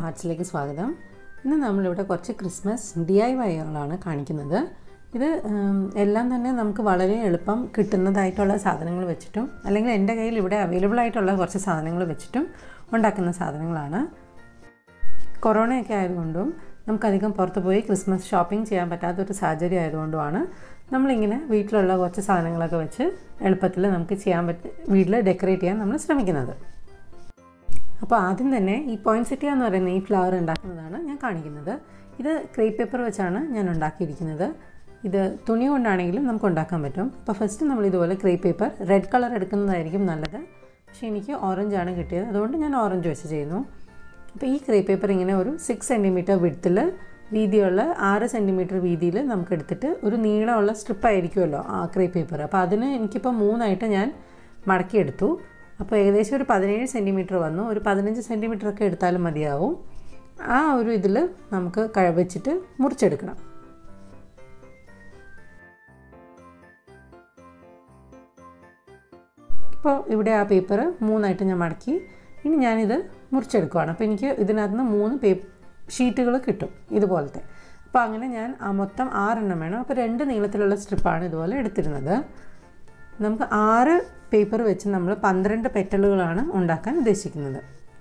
ആർട്സിലേക്ക് സ്വാഗതം ഇന്ന് നമ്മളിവിടെ കുറച്ച് ക്രിസ്മസ് ഡി ഐ വൈകളാണ് കാണിക്കുന്നത് ഇത് ഉം, എല്ലാം തന്നെ നമുക്ക് വളരെ എളുപ്പം കിട്ടുന്നതായിട്ടുള്ള സാധനങ്ങൾ വെച്ചിട്ടും അല്ലെങ്കിൽ എൻ്റെ കയ്യിൽ ഇവിടെ അവൈലബിൾ ആയിട്ടുള്ള കുറച്ച് സാധനങ്ങൾ വെച്ചിട്ടും ഉണ്ടാക്കുന്ന സാധനങ്ങളാണ് കൊറോണയൊക്കെ ആയതുകൊണ്ടും നമുക്കധികം പുറത്ത് പോയി ക്രിസ്മസ് ഷോപ്പിംഗ് ചെയ്യാൻ പറ്റാത്തൊരു സാഹചര്യം ആയതുകൊണ്ടുമാണ് നമ്മളിങ്ങനെ വീട്ടിലുള്ള കുറച്ച് സാധനങ്ങളൊക്കെ വെച്ച് എളുപ്പത്തിൽ നമുക്ക് ചെയ്യാൻ പറ്റ വീട്ടിൽ ഡെക്കറേറ്റ് ചെയ്യാൻ നമ്മൾ ശ്രമിക്കുന്നത് അപ്പോൾ ആദ്യം തന്നെ ഈ പോയിൻസെറ്റിയ എന്ന് പറയുന്ന ഈ ഫ്ലവർ ഉണ്ടാക്കുന്നതാണ് ഞാൻ കാണിക്കുന്നത് ഇത് ക്രേപ്പ് പേപ്പർ വെച്ചാണ് ഞാൻ ഉണ്ടാക്കിയിരിക്കുന്നത് ഇത് തുണി കൊണ്ടാണെങ്കിലും നമുക്ക് ഉണ്ടാക്കാൻ പറ്റും അപ്പോൾ ഫസ്റ്റ് നമ്മൾ ഇതുപോലെ ക്രേപ്പ് പേപ്പർ റെഡ് കളർ എടുക്കുന്നതായിരിക്കും നല്ലത് പക്ഷേ എനിക്ക് ഓറഞ്ചാണ് കിട്ടിയത് അതുകൊണ്ട് ഞാൻ ഓറഞ്ച് വെച്ച് ചെയ്യുന്നു അപ്പോൾ ഈ ക്രേപ്പ് പേപ്പർ ഇങ്ങനെ ഒരു സിക്സ് സെൻറ്റിമീറ്റർ വിഡ്ത്തിൽ വീതിയുള്ള ആറ് സെൻറ്റിമീറ്റർ വീതിയിൽ നമുക്ക് എടുത്തിട്ട് ഒരു നീളമുള്ള സ്ട്രിപ്പ് ആയിരിക്കുമല്ലോ ആ ക്രേപ്പ് പേപ്പർ അപ്പോൾ അതിന് എനിക്കിപ്പോൾ മൂന്നായിട്ട് ഞാൻ മടക്കിയെടുത്തു അപ്പോൾ ഏകദേശം ഒരു പതിനേഴ് സെൻറ്റിമീറ്റർ വന്നു ഒരു പതിനഞ്ച് സെൻറ്റിമീറ്റർ ഒക്കെ എടുത്താലും മതിയാവും ആ ഒരു ഇതിൽ നമുക്ക് കഴ വെച്ചിട്ട് മുറിച്ചെടുക്കണം ഇപ്പോൾ ഇവിടെ ആ പേപ്പർ മൂന്നായിട്ട് ഞാൻ മടക്കി ഇനി ഞാനിത് മുറിച്ചെടുക്കുകയാണ് അപ്പോൾ എനിക്ക് ഇതിനകത്ത് നിന്ന് മൂന്ന് പേ ഷീറ്റുകൾ കിട്ടും ഇതുപോലത്തെ അപ്പോൾ അങ്ങനെ ഞാൻ ആ മൊത്തം ആറെണ്ണം വേണം അപ്പോൾ രണ്ട് നീളത്തിലുള്ള സ്ട്രിപ്പാണ് ഇതുപോലെ എടുത്തിരുന്നത് നമുക്ക് ആറ് പേപ്പർ വെച്ച് നമ്മൾ പന്ത്രണ്ട് പെറ്റലുകളാണ് ഉണ്ടാക്കാൻ ഉദ്ദേശിക്കുന്നത്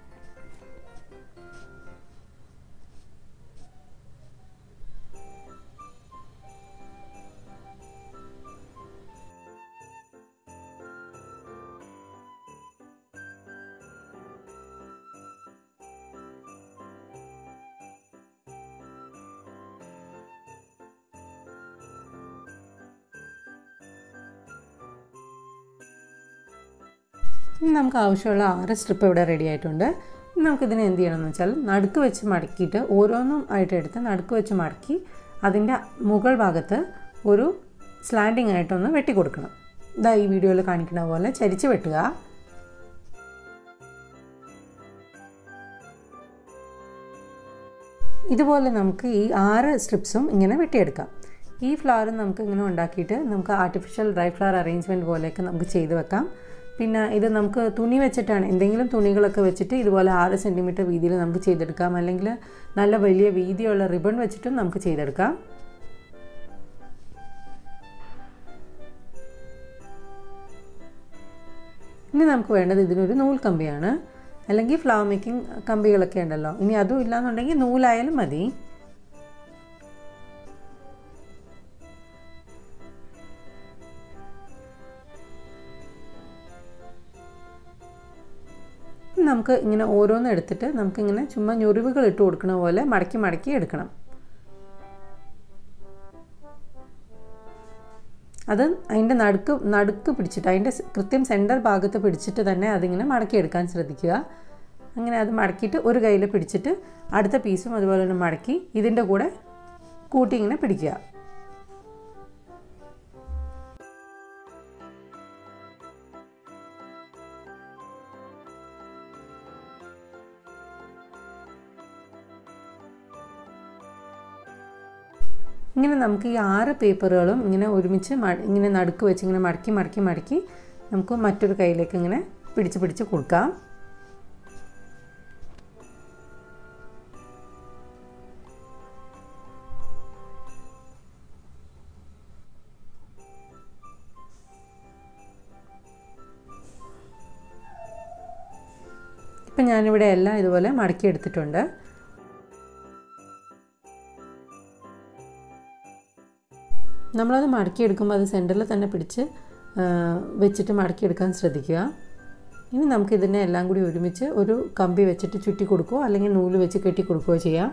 ഇനി നമുക്ക് ആവശ്യമുള്ള ആറ് സ്ട്രിപ്പ് ഇവിടെ റെഡി ആയിട്ടുണ്ട് ഇനി നമുക്കിതിനെ എന്ത് ചെയ്യണമെന്ന് വെച്ചാൽ നടുക്ക് വെച്ച് മടക്കിയിട്ട് ഓരോന്നും ആയിട്ട് എടുത്ത് നടുക്ക് വെച്ച് മടക്കി അതിൻ്റെ മുകൾ ഭാഗത്ത് ഒരു സ്ലാൻഡിങ് ആയിട്ടൊന്ന് വെട്ടി കൊടുക്കണം ഇതാ ഈ വീഡിയോയിൽ കാണിക്കുന്ന പോലെ ചരിച്ച് വെട്ടുക ഇതുപോലെ നമുക്ക് ഈ ആറ് സ്ട്രിപ്സും ഇങ്ങനെ വെട്ടിയെടുക്കാം ഈ ഫ്ലവർ നമുക്ക് ഇങ്ങനെ ഉണ്ടാക്കിയിട്ട് നമുക്ക് ആർട്ടിഫിഷ്യൽ ഡ്രൈ ഫ്ലവർ അറേഞ്ച്മെൻറ്റ് പോലെയൊക്കെ നമുക്ക് ചെയ്ത് വെക്കാം പിന്നെ ഇത് നമുക്ക് തുണി വെച്ചിട്ടാണ് എന്തെങ്കിലും തുണികളൊക്കെ വെച്ചിട്ട് ഇതുപോലെ ആറ് സെൻറ്റിമീറ്റർ വീതിയിൽ നമുക്ക് ചെയ്തെടുക്കാം അല്ലെങ്കിൽ നല്ല വലിയ വീതിയുള്ള റിബൺ വെച്ചിട്ടും നമുക്ക് ചെയ്തെടുക്കാം ഇനി നമുക്ക് വേണ്ടത് ഇതിനൊരു നൂൽ കമ്പിയാണ് അല്ലെങ്കിൽ ഫ്ലവർ മേക്കിംഗ് കമ്പികളൊക്കെ ഉണ്ടല്ലോ ഇനി അതും ഇല്ലാന്നുണ്ടെങ്കിൽ നൂലായാലും മതി നമുക്ക് ഇങ്ങനെ ഓരോന്ന് എടുത്തിട്ട് നമുക്കിങ്ങനെ ചുമ്മാ ഞൊറിവുകൾ ഇട്ട് കൊടുക്കുന്ന പോലെ മടക്കി മടക്കി എടുക്കണം അത് അതിൻ്റെ നടുക്ക് നടുക്ക് പിടിച്ചിട്ട് അതിൻ്റെ കൃത്യം സെൻറ്റർ ഭാഗത്ത് പിടിച്ചിട്ട് തന്നെ അതിങ്ങനെ മടക്കിയെടുക്കാൻ ശ്രദ്ധിക്കുക അങ്ങനെ അത് മടക്കിയിട്ട് ഒരു കയ്യിൽ പിടിച്ചിട്ട് അടുത്ത പീസും അതുപോലെ തന്നെ മടക്കി ഇതിൻ്റെ കൂടെ കൂട്ടി ഇങ്ങനെ പിടിക്കുക ഇങ്ങനെ നമുക്ക് ഈ ആറ് പേപ്പറുകളും ഇങ്ങനെ ഒരുമിച്ച് മ- ഇങ്ങനെ നടുക്ക് വെച്ച് ഇങ്ങനെ മടക്കി മടക്കി മടക്കി നമുക്ക് മറ്റൊരു കയ്യിലേക്ക് ഇങ്ങനെ പിടിച്ച് പിടിച്ച് കൊടുക്കാം ഇപ്പം ഞാനിവിടെ എല്ലാം ഇതുപോലെ മടക്കി എടുത്തിട്ടുണ്ട് നമ്മളത് മടക്കിയെടുക്കുമ്പോൾ അത് സെൻറ്ററിൽ തന്നെ പിടിച്ച് ആ, വെച്ചിട്ട് മടക്കിയെടുക്കാൻ ശ്രദ്ധിക്കുക ഇനി നമുക്കിതിനെ എല്ലാം കൂടി ഒരുമിച്ച് ഒരു കമ്പി വെച്ചിട്ട് ചുറ്റി കൊടുക്കുകയോ അല്ലെങ്കിൽ നൂല് വെച്ച് കെട്ടി കൊടുക്കുകയോ ചെയ്യാം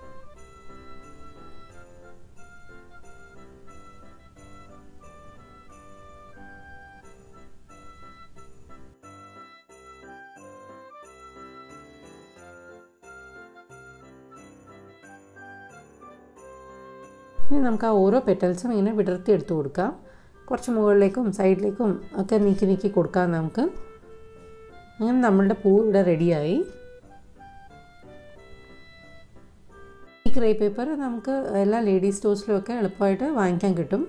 ഇനി നമുക്ക് ആ ഓരോ പെറ്റൽസും ഇങ്ങനെ വിടർത്തി എടുത്ത് കൊടുക്കാം കുറച്ച് മുകളിലേക്കും സൈഡിലേക്കും ഒക്കെ നീക്കി നീക്കി കൊടുക്കാം നമുക്ക് അങ്ങനെ നമ്മളുടെ പൂ ഇവിടെ റെഡിയായി ഈ ക്രേ പേപ്പർ നമുക്ക് എല്ലാ ലേഡീസ് സ്റ്റോഴ്സിലും ഒക്കെ എളുപ്പമായിട്ട് വാങ്ങിക്കാൻ കിട്ടും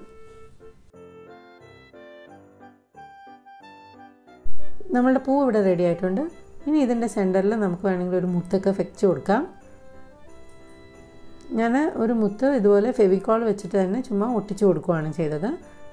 നമ്മളുടെ പൂ ഇവിടെ റെഡി ആയിട്ടുണ്ട് ഇനി ഇതിൻ്റെ സെൻറ്ററിൽ നമുക്ക് വേണമെങ്കിൽ ഒരു മുത്തൊക്കെ വെച്ച് കൊടുക്കാം ഞാൻ ഒരു മുത്ത് ഇതുപോലെ ഫെവിക്കോൾ വെച്ചിട്ട് തന്നെ ചുമ്മാ ഒട്ടിച്ചു കൊടുക്കുകയാണ് ചെയ്തത്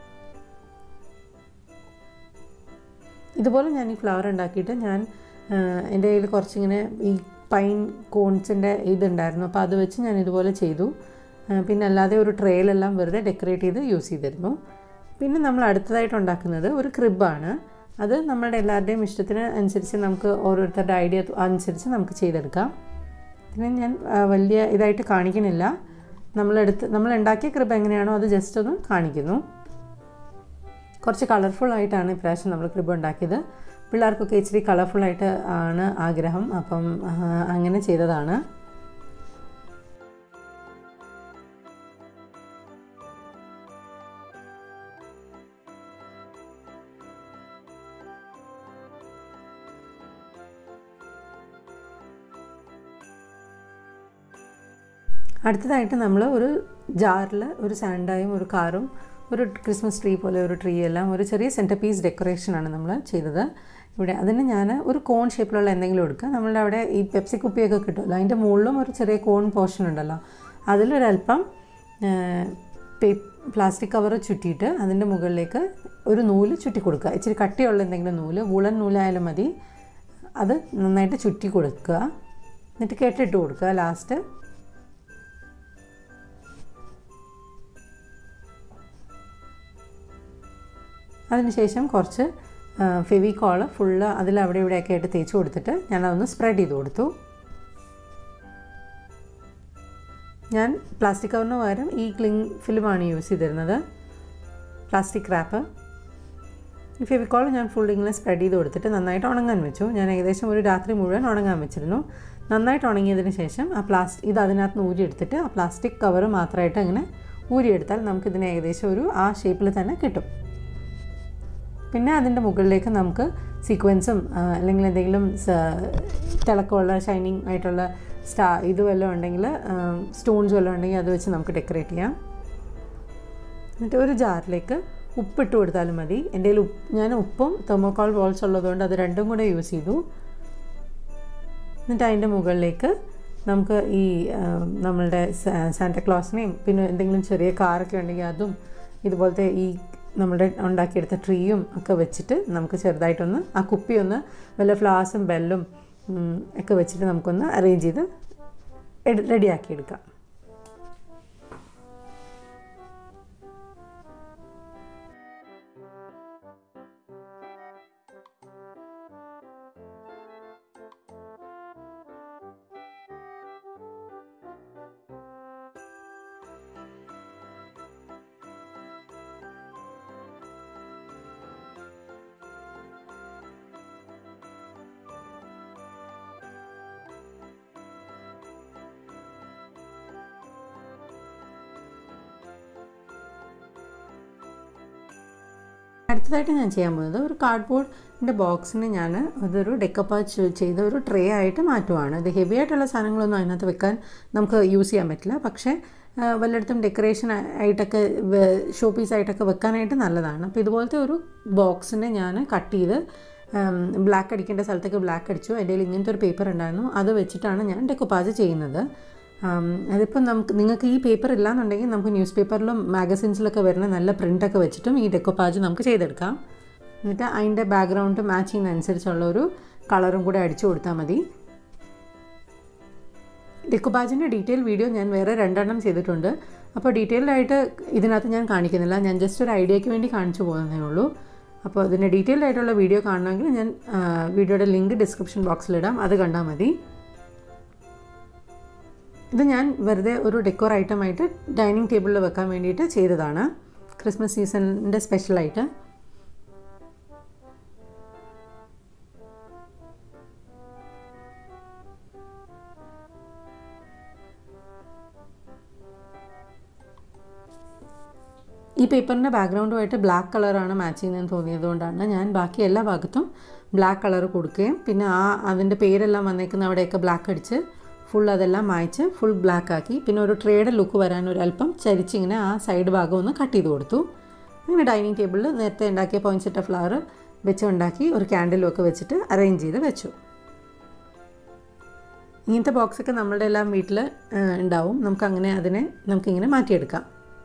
ഇതുപോലെ ഞാൻ ഈ ഫ്ലവർ ഉണ്ടാക്കിയിട്ട് ഞാൻ എൻ്റെ കയ്യിൽ കുറച്ചിങ്ങനെ ഈ പൈൻ കോൺസിൻ്റെ ഇതുണ്ടായിരുന്നു അപ്പോൾ അത് വെച്ച് ഞാൻ ഇതുപോലെ ചെയ്തു പിന്നെ അല്ലാതെ ഒരു ട്രെയിലെല്ലാം വെറുതെ ഡെക്കറേറ്റ് ചെയ്ത് യൂസ് ചെയ്തിരുന്നു പിന്നെ നമ്മൾ അടുത്തതായിട്ട് ഉണ്ടാക്കുന്നത് ഒരു ക്രിബാണ് അത് നമ്മളുടെ എല്ലാവരുടെയും ഇഷ്ടത്തിന് അനുസരിച്ച് നമുക്ക് ഓരോരുത്തരുടെ ഐഡിയ അനുസരിച്ച് നമുക്ക് ചെയ്തെടുക്കാം ഇതിന് ഞാൻ വലിയ ഇതായിട്ട് കാണിക്കണില്ല നമ്മളെടുത്ത് നമ്മൾ ഉണ്ടാക്കിയ ക്രിബ് എങ്ങനെയാണോ അത് ജസ്റ്റ് ഒന്ന് കാണിക്കുന്നു കുറച്ച് കളർഫുൾ ആയിട്ടാണ് ഇപ്രാവശ്യം നമ്മൾ ക്രിബ് ഉണ്ടാക്കിയത് പിള്ളേർക്കൊക്കെ ഇച്ചിരി കളർഫുള്ളായിട്ട് ആണ് ആഗ്രഹം അപ്പം അങ്ങനെ ചെയ്തതാണ് അടുത്തതായിട്ട് നമ്മൾ ഒരു ജാറിൽ ഒരു സാൻഡായും ഒരു കാറും ഒരു ക്രിസ്മസ് ട്രീ പോലെ ഒരു ട്രീ എല്ലാം ഒരു ചെറിയ സെൻറ്റർ പീസ് ഡെക്കറേഷനാണ് നമ്മൾ ചെയ്തത് ഇവിടെ അതിന് ഞാൻ ഒരു കോൺ ഷേപ്പിലുള്ള എന്തെങ്കിലും എടുക്കുക നമ്മളുടെ അവിടെ ഈ പെപ്സി കുപ്പിയൊക്കെ കിട്ടുമല്ലോ അതിൻ്റെ മുകളിലും ഒരു ചെറിയ കോൺ പോർഷൻ ഉണ്ടല്ലോ അതിലൊരല്പം പേ പ്ലാസ്റ്റിക് കവർ ചുറ്റിയിട്ട് അതിൻ്റെ മുകളിലേക്ക് ഒരു നൂല് ചുറ്റി കൊടുക്കുക ഇച്ചിരി കട്ടിയുള്ള എന്തെങ്കിലും നൂല് വുളൻ നൂലായാലും മതി അത് നന്നായിട്ട് ചുറ്റി കൊടുക്കുക എന്നിട്ട് കെട്ടിട്ട് കൊടുക്കുക ലാസ്റ്റ് അതിനുശേഷം കുറച്ച് ഫെവിക്കോള് ഫുള്ള് അതിൽ അവിടെ ഇവിടെയൊക്കെ ആയിട്ട് തേച്ച് കൊടുത്തിട്ട് ഞാനതൊന്ന് സ്പ്രെഡ് ചെയ്ത് കൊടുത്തു ഞാൻ പ്ലാസ്റ്റിക് കവറിന് പകരം ഈ ക്ലിങ് ഫിലിമാണ് യൂസ് ചെയ്തിരുന്നത് പ്ലാസ്റ്റിക് റാപ്പ് ഈ ഫെവിക്കോൾ ഞാൻ ഫുൾ ഇങ്ങനെ സ്പ്രെഡ് ചെയ്ത് കൊടുത്തിട്ട് നന്നായിട്ട് ഉണങ്ങാൻ വെച്ചു ഞാൻ ഏകദേശം ഒരു രാത്രി മുഴുവൻ ഉണങ്ങാൻ വെച്ചിരുന്നു നന്നായിട്ട് ഉണങ്ങിയതിന് ശേഷം ആ പ്ലാസ്റ്റിക് ഇത് അതിനകത്ത് നിന്ന് ഊരിയെടുത്തിട്ട് ആ പ്ലാസ്റ്റിക് കവർ മാത്രമായിട്ട് അങ്ങനെ ഊരിയെടുത്താൽ നമുക്കിതിന് ഏകദേശം ഒരു ആ ഷേപ്പിൽ തന്നെ കിട്ടും പിന്നെ അതിൻ്റെ മുകളിലേക്ക് നമുക്ക് സീക്വൻസും അല്ലെങ്കിൽ എന്തെങ്കിലും തിളക്കമുള്ള ഷൈനിങ് ആയിട്ടുള്ള സ്റ്റാ ഇത് വല്ലതും ഉണ്ടെങ്കിൽ സ്റ്റോൺസ് വല്ലതും ഉണ്ടെങ്കിൽ അത് വെച്ച് നമുക്ക് ഡെക്കറേറ്റ് ചെയ്യാം എന്നിട്ട് ഒരു ജാറിലേക്ക് ഉപ്പിട്ട് കൊടുത്താലും മതി എൻ്റെ കയ്യിൽ ഉപ്പ് ഞാൻ ഉപ്പും തെർമോക്കോൾ ബോൾസ് ഉള്ളതുകൊണ്ട് അത് രണ്ടും കൂടെ യൂസ് ചെയ്തു എന്നിട്ട് അതിൻ്റെ മുകളിലേക്ക് നമുക്ക് ഈ നമ്മളുടെ സാന്റക്ലോസിനെയും പിന്നെ എന്തെങ്കിലും ചെറിയ കാറൊക്കെ ഉണ്ടെങ്കിൽ അതും ഇതുപോലത്തെ ഈ നമ്മുടെ ഉണ്ടാക്കിയെടുത്ത ട്രീയും ഒക്കെ വെച്ചിട്ട് നമുക്ക് ചെറുതായിട്ടൊന്ന് ആ കുപ്പി ഒന്ന് വല്ല ഫ്ലവേഴ്സും ബെല്ലും ഒക്കെ വെച്ചിട്ട് നമുക്കൊന്ന് അറേഞ്ച് ചെയ്ത് റെഡിയാക്കി എടുക്കാം അടുത്തതായിട്ട് ഞാൻ ചെയ്യാൻ പോകുന്നത് ഒരു കാർഡ്ബോർഡിൻ്റെ ബോക്സിന് ഞാൻ അതൊരു ഡെക്കപ്പാച്ച് ചെയ്ത ഒരു ട്രേ ആയിട്ട് മാറ്റുവാണ് ഇത് ഹെവി ആയിട്ടുള്ള സാധനങ്ങളൊന്നും അതിനകത്ത് വെക്കാൻ നമുക്ക് യൂസ് ചെയ്യാൻ പറ്റില്ല പക്ഷേ വല്ലയിടത്തും ഡെക്കറേഷൻ ആയിട്ടൊക്കെ ഷോ പീസ് ആയിട്ടൊക്കെ വെക്കാനായിട്ട് നല്ലതാണ് അപ്പോൾ ഇതുപോലത്തെ ഒരു ബോക്സിനെ ഞാൻ കട്ട് ചെയ്ത് ബ്ലാക്ക് അടിക്കേണ്ട സ്ഥലത്തേക്ക് ബ്ലാക്ക് അടിച്ചു എൻ്റെ കയ്യിൽ ഇങ്ങനത്തെ ഒരു പേപ്പർ ഉണ്ടായിരുന്നു അത് വെച്ചിട്ടാണ് ഞാൻ ഡെക്കോപ്പാജ് ചെയ്യുന്നത് അതിപ്പോൾ നമുക്ക് നിങ്ങൾക്ക് ഈ പേപ്പർ ഇല്ലാന്നുണ്ടെങ്കിൽ നമുക്ക് ന്യൂസ് പേപ്പറിലും മാഗസിൻസിലൊക്കെ വരുന്ന നല്ല പ്രിൻ്റൊക്കെ വെച്ചിട്ടും ഈ ഡെക്കോപ്പാജ് നമുക്ക് ചെയ്തെടുക്കാം എന്നിട്ട് അതിൻ്റെ ബാക്ക്ഗ്രൗണ്ട് മാച്ച് ചെയ്യുന്നതനുസരിച്ചുള്ള ഒരു കളറും കൂടെ അടിച്ചു കൊടുത്താൽ മതി ഡെക്കോപാജിൻ്റെ ഡീറ്റെയിൽ വീഡിയോ ഞാൻ വേറെ രണ്ടെണ്ണം ചെയ്തിട്ടുണ്ട് അപ്പോൾ ഡീറ്റെയിൽഡ് ആയിട്ട് ഇതിനകത്ത് ഞാൻ കാണിക്കുന്നില്ല ഞാൻ ജസ്റ്റ് ഒരു ഐഡിയയ്ക്ക് വേണ്ടി കാണിച്ചു പോകുന്നതേ ഉള്ളൂ അപ്പോൾ ഇതിൻ്റെ ഡീറ്റെയിൽഡ് ആയിട്ടുള്ള വീഡിയോ കാണണമെങ്കിൽ ഞാൻ വീഡിയോയുടെ ലിങ്ക് ഡിസ്ക്രിപ്ഷൻ ബോക്സിലിടാം അത് കണ്ടാൽ മതി ഇത് ഞാൻ വെറുതെ ഒരു ഡെക്കോർ ഐറ്റമായിട്ട് ഡൈനിങ് ടേബിളിൽ വെക്കാൻ വേണ്ടിയിട്ട് ചെയ്തതാണ് ക്രിസ്മസ് സീസണിൻ്റെ സ്പെഷ്യലായിട്ട് ഈ പേപ്പറിൻ്റെ ബാക്ക്ഗ്രൗണ്ടുമായിട്ട് ബ്ലാക്ക് കളറാണ് മാച്ച് ചെയ്യുന്നതെന്ന് തോന്നിയതുകൊണ്ടാണ് ഞാൻ ബാക്കി എല്ലാ ഭാഗത്തും ബ്ലാക്ക് കളർ കൊടുക്കുകയും പിന്നെ ആ അതിൻ്റെ പേരെല്ലാം വന്നേക്കുന്ന അവിടെയൊക്കെ ബ്ലാക്ക് അടിച്ച് ഫുൾ അതെല്ലാം മായ്ച്ച് ഫുൾ ബ്ലാക്ക് ആക്കി പിന്നെ ഒരു ട്രേയുടെ ലുക്ക് വരാൻ ഒരു അല്പം ചരിച്ചിങ്ങനെ ആ സൈഡ് ഭാഗം ഒന്ന് കട്ട് ചെയ്ത് കൊടുത്തു അങ്ങനെ ഡൈനിങ് ടേബിളിൽ നേരത്തെ ഉണ്ടാക്കിയ പോയിൻസെറ്റ ഫ്ലവർ വെച്ച് ഉണ്ടാക്കി ഒരു ക്യാൻഡിലും ഒക്കെ വെച്ചിട്ട് അറേഞ്ച് ചെയ്ത് വെച്ചു ഇങ്ങനത്തെ ബോക്സൊക്കെ നമ്മളുടെ എല്ലാം വീട്ടിൽ ഉണ്ടാവും നമുക്കങ്ങനെ അതിനെ നമുക്കിങ്ങനെ മാറ്റിയെടുക്കാം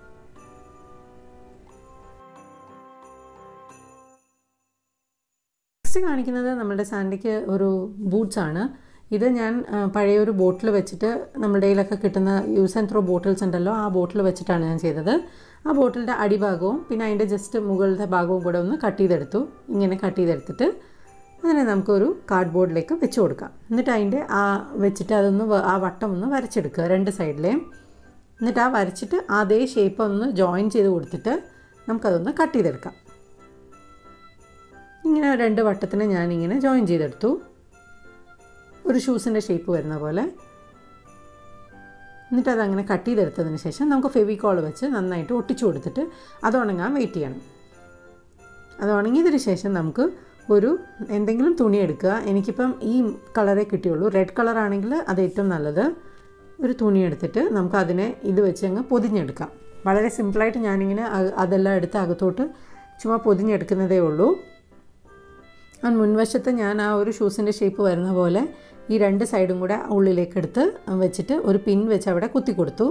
നെക്സ്റ്റ് കാണിക്കുന്നത് നമ്മുടെ സാൻഡയ്ക്ക് ഒരു ബൂട്ട്സ് ആണ് ഇത് ഞാൻ ആ, പഴയ ഒരു ബോട്ടിൽ വെച്ചിട്ട് നമ്മുടെ കയ്യിലൊക്കെ കിട്ടുന്ന യൂസ് ആൻഡ് ത്രോ ബോട്ടിൽസ് ഉണ്ടല്ലോ ആ ബോട്ടിൽ വെച്ചിട്ടാണ് ഞാൻ ചെയ്തത് ആ ബോട്ടിലിൻ്റെ അടിഭാഗവും പിന്നെ അതിൻ്റെ ജസ്റ്റ് മുകളിലത്തെ ഭാഗവും കൂടെ ഒന്ന് കട്ട് ചെയ്തെടുത്തു ഇങ്ങനെ കട്ട് ചെയ്തെടുത്തിട്ട് അതിനെ നമുക്കൊരു കാർഡ് ബോർഡിലേക്ക് വെച്ച് കൊടുക്കാം എന്നിട്ട് അതിൻ്റെ ആ വെച്ചിട്ട് അതൊന്ന് വ- ആ വട്ടം ഒന്ന് വരച്ചെടുക്കുക രണ്ട് സൈഡിലെയും എന്നിട്ട് ആ വരച്ചിട്ട് അതേ ഷേപ്പ് ഒന്ന് ജോയിൻ ചെയ്ത് കൊടുത്തിട്ട് നമുക്കതൊന്ന് കട്ട് ചെയ്തെടുക്കാം ഇങ്ങനെ രണ്ട് വട്ടത്തിന് ഞാനിങ്ങനെ ജോയിൻ ചെയ്തെടുത്തു ഒരു ഷൂസിൻ്റെ ഷേപ്പ് വരുന്ന പോലെ എന്നിട്ട് അതങ്ങനെ കട്ട് ചെയ്തെടുത്തതിന് ശേഷം നമുക്ക് ഫെവിക്കോൾ വെച്ച് നന്നായിട്ട് ഒട്ടിച്ചു കൊടുത്തിട്ട് അത് ഉണങ്ങാൻ വെയിറ്റ് ചെയ്യണം അത് ഉണങ്ങിയതിന് ശേഷം നമുക്ക് ഒരു എന്തെങ്കിലും തുണി എടുക്കുക എനിക്കിപ്പം ഈ കളറേ കിട്ടിയുള്ളൂ റെഡ് കളറാണെങ്കിൽ അത് ഏറ്റവും നല്ലത് ഒരു തുണി എടുത്തിട്ട് നമുക്ക് അതിനെ ഇത് വെച്ച് അങ്ങ് പൊതിഞ്ഞെടുക്കാം വളരെ സിമ്പിളായിട്ട് ഞാനിങ്ങനെ അ- അതെല്ലാം എടുത്ത് അകത്തോട്ട് ചുമ്മാ പൊതിഞ്ഞെടുക്കുന്നതേ ഉള്ളൂ ആ മുൻവശത്ത് ഞാൻ ആ ഒരു ഷൂസിൻ്റെ ഷേപ്പ് വരുന്ന പോലെ ഈ രണ്ട് സൈഡും കൂടെ ഉള്ളിലേക്ക് എടുത്ത് വെച്ചിട്ട് ഒരു പിൻ വെച്ച് അവിടെ കുത്തി കൊടുത്തു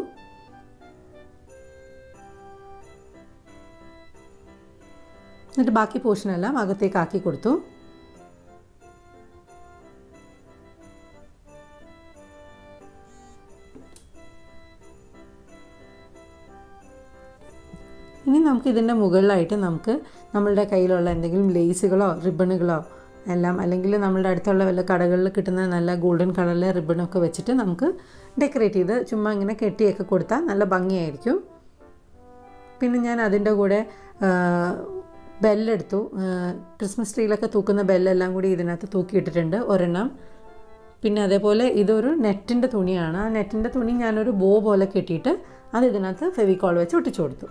എന്നിട്ട് ബാക്കി പോർഷനെല്ലാം അകത്തേക്ക് ആക്കി കൊടുത്തു ഇനി നമുക്ക് ഇതിൻ്റെ മുകളിലായിട്ട് നമുക്ക് നമ്മളുടെ കയ്യിലുള്ള എന്തെങ്കിലും ലേസുകളോ റിബണുകളോ എല്ലാം അല്ലെങ്കിൽ നമ്മളുടെ അടുത്തുള്ള വല്ല കടകളിൽ കിട്ടുന്ന നല്ല ഗോൾഡൻ കളറിലെ റിബണൊക്കെ വെച്ചിട്ട് നമുക്ക് ഡെക്കറേറ്റ് ചെയ്ത് ചുമ്മാ ഇങ്ങനെ കെട്ടിയൊക്കെ കൊടുത്താൽ നല്ല ഭംഗിയായിരിക്കും പിന്നെ ഞാൻ അതിൻ്റെ കൂടെ ബെല്ലെടുത്തു ക്രിസ്മസ് ട്രീയിലൊക്കെ തൂക്കുന്ന ബെല്ലെല്ലാം കൂടി ഇതിനകത്ത് തൂക്കിയിട്ടിട്ടുണ്ട് ഒരെണ്ണം പിന്നെ അതേപോലെ ഇതൊരു നെറ്റിൻ്റെ തുണിയാണ് ആ നെറ്റിൻ്റെ തുണി ഞാനൊരു ബോ പോലെ കെട്ടിയിട്ട് അത് ഇതിനകത്ത് ഫെവിക്കോൾ വെച്ച് ഒട്ടിച്ചു കൊടുത്തു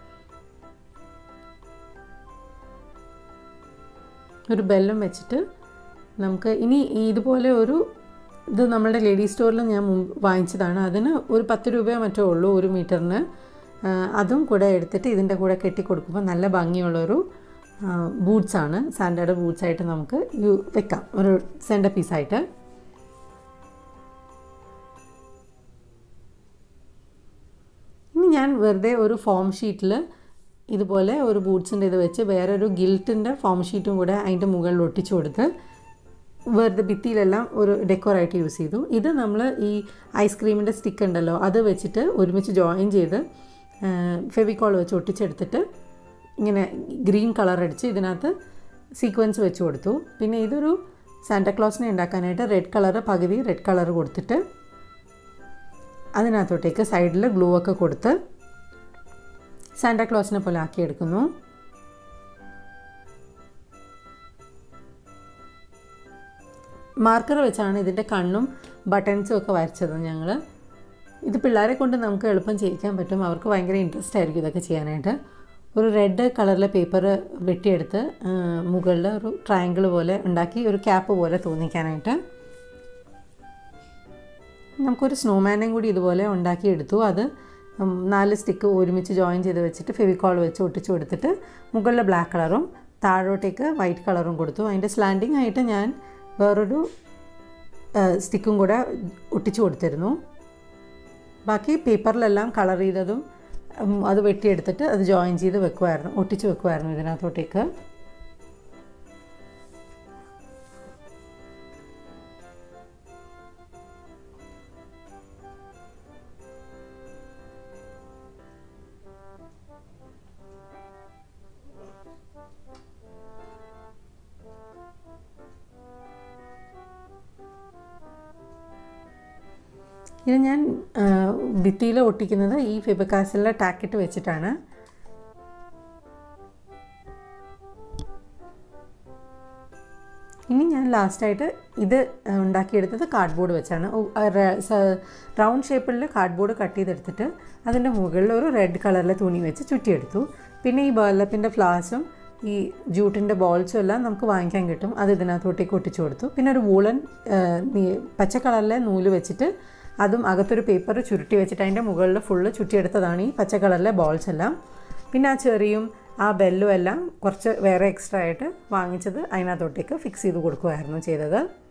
ഒരു ബെല്ലം വെച്ചിട്ട് നമുക്ക് ഇനി ഇതുപോലെ ഒരു ഇത് നമ്മുടെ ലേഡീസ് സ്റ്റോറിൽ ഞാൻ മുമ്പ് വാങ്ങിച്ചതാണ് അതിന് ഒരു പത്ത് രൂപയോ മറ്റോ ഉള്ളൂ ഒരു മീറ്ററിന് ആ, അതും കൂടെ എടുത്തിട്ട് ഇതിൻ്റെ കൂടെ കെട്ടി കൊടുക്കുമ്പോൾ നല്ല ഭംഗിയുള്ളൊരു ബൂട്ട്സാണ് സാൻഡയുടെ ബൂട്ട്സായിട്ട് നമുക്ക് യു വെക്കാം ഒരു സെൻറ്റർ പീസായിട്ട് ഇനി ഞാൻ വെറുതെ ഒരു ഫോം ഷീറ്റിൽ ഇതുപോലെ ഒരു ബൂട്ട്സിൻ്റെ ഇത് വെച്ച് വേറൊരു ഗിൽറ്റിൻ്റെ ഫോം ഷീറ്റും കൂടെ അതിൻ്റെ മുകളിൽ ഒട്ടിച്ചു കൊടുത്ത് വെറുതെ ഭിത്തിയിലെല്ലാം ഒരു ഡെക്കോറായിട്ട് യൂസ് ചെയ്തു ഇത് നമ്മൾ ഈ ഐസ്ക്രീമിൻ്റെ സ്റ്റിക്ക് ഉണ്ടല്ലോ അത് വെച്ചിട്ട് ഒരുമിച്ച് ജോയിൻ ചെയ്ത് ഫെവിക്കോൾ വെച്ച് ഒട്ടിച്ചെടുത്തിട്ട് ഇങ്ങനെ ഗ്രീൻ കളർ അടിച്ച് ഇതിനകത്ത് സീക്വൻസ് വെച്ച് കൊടുത്തു പിന്നെ ഇതൊരു സാന്റാക്ലോസിനെ ഉണ്ടാക്കാനായിട്ട് റെഡ് കളർ പകുതി റെഡ് കളർ കൊടുത്തിട്ട് അതിനകത്തോട്ടേക്ക് സൈഡിൽ ഗ്ലൂ ഒക്കെ കൊടുത്ത് സാന്റാക്ലോസിനെ പോലെ ആക്കിയെടുക്കുന്നു മാർക്കർ വെച്ചാണ് ഇതിൻ്റെ കണ്ണും ബട്ടൺസും ഒക്കെ വരച്ചത് ഞങ്ങൾ ഇത് പിള്ളേരെ കൊണ്ട് നമുക്ക് എളുപ്പം ചെയ്യിക്കാൻ പറ്റും അവർക്ക് ഭയങ്കര ഇൻട്രസ്റ്റ് ആയിരിക്കും ഇതൊക്കെ ചെയ്യാനായിട്ട് ഒരു റെഡ് കളറിലെ പേപ്പർ വെട്ടിയെടുത്ത് മുകളിൽ ഒരു ട്രയാങ്കിൾ പോലെ ഉണ്ടാക്കി ഒരു ക്യാപ്പ് പോലെ തോന്നിക്കാനായിട്ട് നമുക്കൊരു സ്നോമാനെയും കൂടി ഇതുപോലെ ഉണ്ടാക്കിയെടുത്തു അത് ഉം, നാല് സ്റ്റിക്ക് ഒരുമിച്ച് ജോയിൻ ചെയ്ത് വെച്ചിട്ട് ഫെവിക്കോൾ വെച്ച് ഒട്ടിച്ചു കൊടുത്തിട്ട് മുകളിൽ ബ്ലാക്ക് കളറും താഴോട്ടേക്ക് വൈറ്റ് കളറും കൊടുത്തു അതിൻ്റെ സ്ലാൻഡിങ് ആയിട്ട് ഞാൻ വേറൊരു സ്റ്റിക്കും കൂടെ ഒട്ടിച്ചു കൊടുത്തിരുന്നു ബാക്കി പേപ്പറിലെല്ലാം കളർ ചെയ്തതും ഉം, അത് വെട്ടിയെടുത്തിട്ട് അത് ജോയിൻ ചെയ്ത് വെക്കുമായിരുന്നു ഒട്ടിച്ച് വെക്കുമായിരുന്നു ഇതിനകത്തോട്ടേക്ക് ഇത് ഞാൻ ഭിത്തിയിൽ ഒട്ടിക്കുന്നത് ഈ ഫിബക്കാസിലെ ടാക്കറ്റ് വെച്ചിട്ടാണ് ഇനി ഞാൻ ലാസ്റ്റായിട്ട് ഇത് ഉണ്ടാക്കിയെടുത്തത് കാർഡ്ബോർഡ് വെച്ചാണ് റൗണ്ട് ഷേപ്പിൽ കാർഡ്ബോർഡ് കട്ട് ചെയ്തെടുത്തിട്ട് അതിൻ്റെ മുകളിൽ ഒരു റെഡ് കളറിലെ തുണി വെച്ച് ചുറ്റിയെടുത്തു പിന്നെ ഈ ബേർലപ്പിൻ്റെ ഫ്ലാസും ഈ ജൂട്ടിൻ്റെ ബോൾസും എല്ലാം നമുക്ക് വാങ്ങിക്കാൻ കിട്ടും അത് ഇതിനകത്തോട്ടേക്ക് ഒട്ടിച്ചു കൊടുത്തു പിന്നെ ഒരു വൂളൻ പച്ച കളറിലെ നൂല് വെച്ചിട്ട് അതും അകത്തൊരു പേപ്പർ ചുരുട്ടി വെച്ചിട്ട് അതിൻ്റെ മുകളിൽ ഫുള്ള് ചുറ്റിയെടുത്തതാണ് ഈ പച്ച കളറിലെ ബോൾസ് എല്ലാം പിന്നെ ആ ചെറിയും ആ ബെല്ലും എല്ലാം കുറച്ച് വേറെ എക്സ്ട്രാ ആയിട്ട് വാങ്ങിച്ചത് അതിനകത്തോട്ടേക്ക് ഫിക്സ് ചെയ്ത് കൊടുക്കുമായിരുന്നു ചെയ്തത്